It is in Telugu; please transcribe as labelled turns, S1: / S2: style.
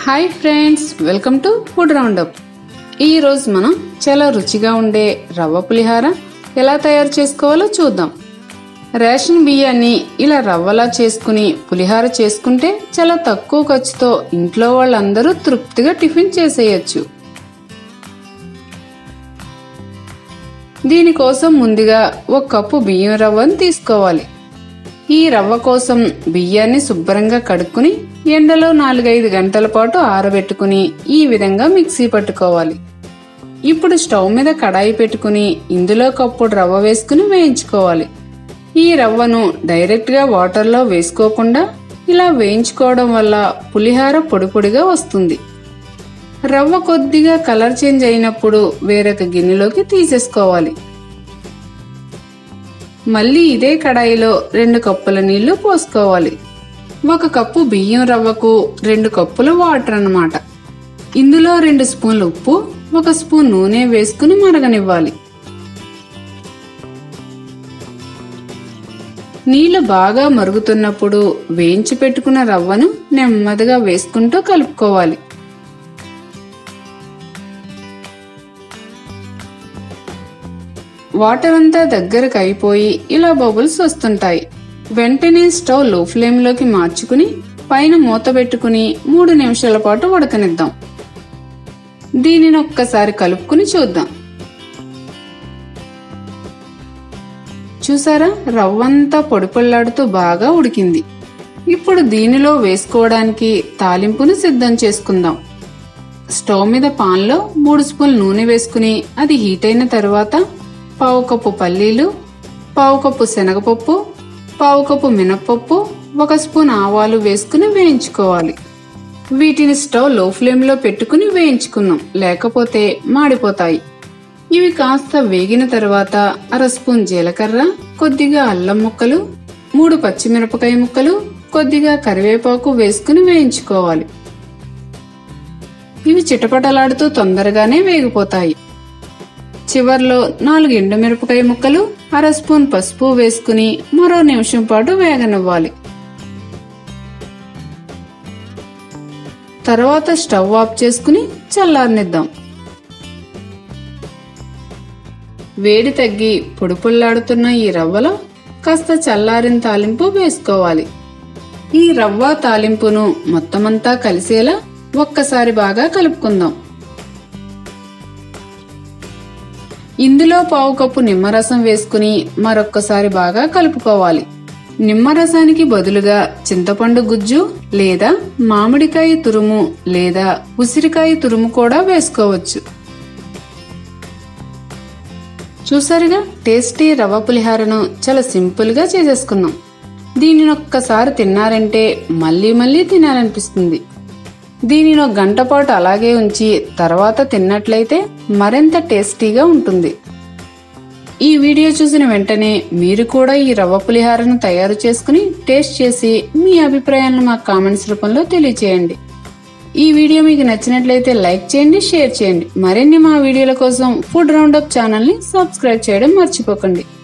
S1: hi friends welcome to food roundup ఈరోజు మనం చాలా రుచిగా ఉండే రవ్వ పులిహార ఎలా తయారు చేసుకోవాలో చూద్దాం రేషన్ బియ్యాన్ని ఇలా రవ్వలా చేసుకుని పులిహార చేసుకుంటే చాలా తక్కువ ఖర్చుతో ఇంట్లో వాళ్ళందరూ తృప్తిగా టిఫిన్ చేసేయచ్చు దీనికోసం ముందుగా ఒక కప్పు బియ్యం రవ్వను తీసుకోవాలి ఈ రవ్వ కోసం బియ్యాన్ని శుభ్రంగా కడుక్కుని ఎండలో నాలుగైదు గంటల పాటు ఆరబెట్టుకుని ఈ విధంగా మిక్సీ పట్టుకోవాలి ఇప్పుడు స్టవ్ మీద కడాయి పెట్టుకుని ఇందులో కప్పుడు రవ్వ వేసుకుని వేయించుకోవాలి ఈ రవ్వను డైరెక్ట్ గా వాటర్లో వేసుకోకుండా ఇలా వేయించుకోవడం వల్ల పులిహార పొడి పొడిగా వస్తుంది రవ్వ కొద్దిగా కలర్ చేంజ్ అయినప్పుడు వేరొక గిన్నెలోకి తీసేసుకోవాలి మళ్ళీ ఇదే కడాయిలో రెండు కప్పుల నీళ్లు పోసుకోవాలి ఒక కప్పు బియ్యం రవ్వకు రెండు కప్పుల వాటర్ అన్నమాట ఇందులో రెండు స్పూన్లు ఉప్పు ఒక స్పూన్ నూనె వేసుకుని మరగనివ్వాలి నీళ్లు బాగా మరుగుతున్నప్పుడు వేయించి పెట్టుకున్న రవ్వను నెమ్మదిగా వేసుకుంటూ కలుపుకోవాలి వాటర్ అంతా దగ్గరకు అయిపోయి ఇలా బబుల్స్ వస్తుంటాయి వెంటనే స్టవ్ లో ఫ్లేమ్ లోకి మార్చుకుని పైన మూత పెట్టుకుని మూడు నిమిషాల పాటు ఉడకనిద్దాం దీనిని ఒక్కసారి కలుపుకుని చూద్దాం చూసారా రవ్వంతా పొడి పొల్లాడుతూ బాగా ఉడికింది ఇప్పుడు దీనిలో వేసుకోవడానికి తాలింపును సిద్ధం చేసుకుందాం స్టవ్ మీద పాన్లో మూడు స్పూన్ల నూనె వేసుకుని అది హీట్ అయిన తర్వాత పావు కప్పు పల్లీలు పావు కప్పు శనగపప్పు పావు కప్పు మినప్పప్పు ఒక స్పూన్ ఆవాలు వేసుకుని వేయించుకోవాలి వీటిని స్టవ్ లో ఫ్లేమ్ లో పెట్టుకుని వేయించుకుందాం లేకపోతే మాడిపోతాయి ఇవి కాస్త వేగిన తర్వాత అర స్పూన్ జీలకర్ర కొద్దిగా అల్లం ముక్కలు మూడు పచ్చిమిరపకాయ ముక్కలు కొద్దిగా కరివేపాకు వేసుకుని వేయించుకోవాలి ఇవి చిటపటలాడుతూ తొందరగానే వేగిపోతాయి చివర్లో నాలుగు ఎండుమిరపకాయ ముక్కలు అర స్పూన్ పసుపు వేసుకుని మరో నిమిషం పాటు వేగనివ్వాలి తర్వాత స్టవ్ ఆఫ్ చేసుకుని చల్లారనిద్దాం వేడి తగ్గి పొడి పొల్లాడుతున్న ఈ రవ్వలో కాస్త చల్లారిన తాలింపు వేసుకోవాలి ఈ రవ్వ తాలింపును మొత్తమంతా కలిసేలా ఒక్కసారి బాగా కలుపుకుందాం ఇందులో పావు కప్పు నిమ్మరసం వేసుకుని మరొక్కసారి బాగా కలుపుకోవాలి నిమ్మరసానికి బదులుగా చింతపండు గుజ్జు లేదా మామిడికాయ తురుము లేదా ఉసిరికాయ తురుము కూడా వేసుకోవచ్చు చూసారుగా టేస్టీ రవ్వ పులిహారను చాలా సింపుల్ గా చేసేసుకున్నాం దీనిని ఒక్కసారి తిన్నారంటే మళ్ళీ మళ్ళీ తినాలనిపిస్తుంది దీనిని ఒక గంట పాటు అలాగే ఉంచి తర్వాత తిన్నట్లయితే మరింత టేస్టీగా ఉంటుంది ఈ వీడియో చూసిన వెంటనే మీరు కూడా ఈ రవ్వ పులిహారను తయారు చేసుకుని టేస్ట్ చేసి మీ అభిప్రాయాలను మా కామెంట్స్ రూపంలో తెలియచేయండి ఈ వీడియో మీకు నచ్చినట్లయితే లైక్ చేయండి షేర్ చేయండి మరిన్ని మా వీడియోల కోసం ఫుడ్ రౌండప్ ఛానల్ని సబ్స్క్రైబ్ చేయడం మర్చిపోకండి